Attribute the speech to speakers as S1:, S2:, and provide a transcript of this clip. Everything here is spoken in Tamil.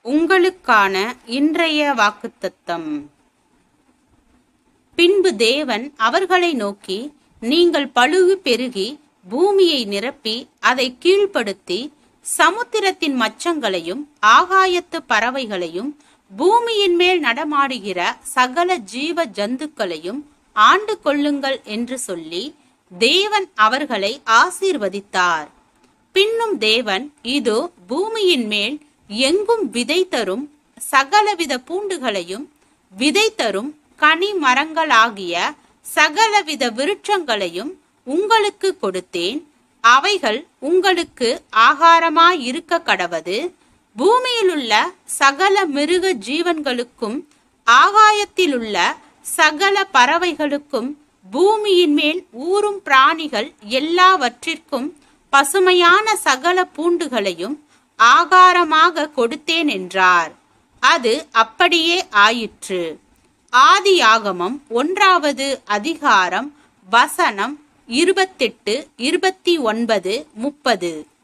S1: உங்களுக்கான இன்றைய வாக்குத்தத்தம் பின்பு தேவன் அவர்களை நோக்கி நீங்கள் பழுகு பெருகி பூமியை நிரப்பி அதை கீழ்ப்படுத்தி சமுத்திரத்தின் மச்சங்களையும் ஆகாயத்து பறவைகளையும் பூமியின் மேல் நடமாடுகிற சகல ஜீவ ஜந்துக்களையும் ஆண்டு கொள்ளுங்கள் என்று சொல்லி தேவன் அவர்களை ஆசீர்வதித்தார் பின்னும் தேவன் இதோ பூமியின் மேல் எங்கும் விதை தரும் சகலவித பூண்டுகளையும் விதை தரும் கனி மரங்களாகிய சகலவித விருட்சங்களையும் உங்களுக்கு கொடுத்தேன் அவைகள் உங்களுக்கு ஆகாரமாயிருக்க கடவது பூமியிலுள்ள சகல மிருக ஜீவன்களுக்கும் ஆகாயத்திலுள்ள சகல பறவைகளுக்கும் பூமியின் மேல் ஊறும் பிராணிகள் எல்லாவற்றிற்கும் பசுமையான சகல பூண்டுகளையும் ஆகாரமாக கொடுத்தேன் என்றார் அது அப்படியே ஆயிற்று ஆதியாகமம் ஒன்றாவது அதிகாரம் வசனம் இருபத்தெட்டு இருபத்தி ஒன்பது முப்பது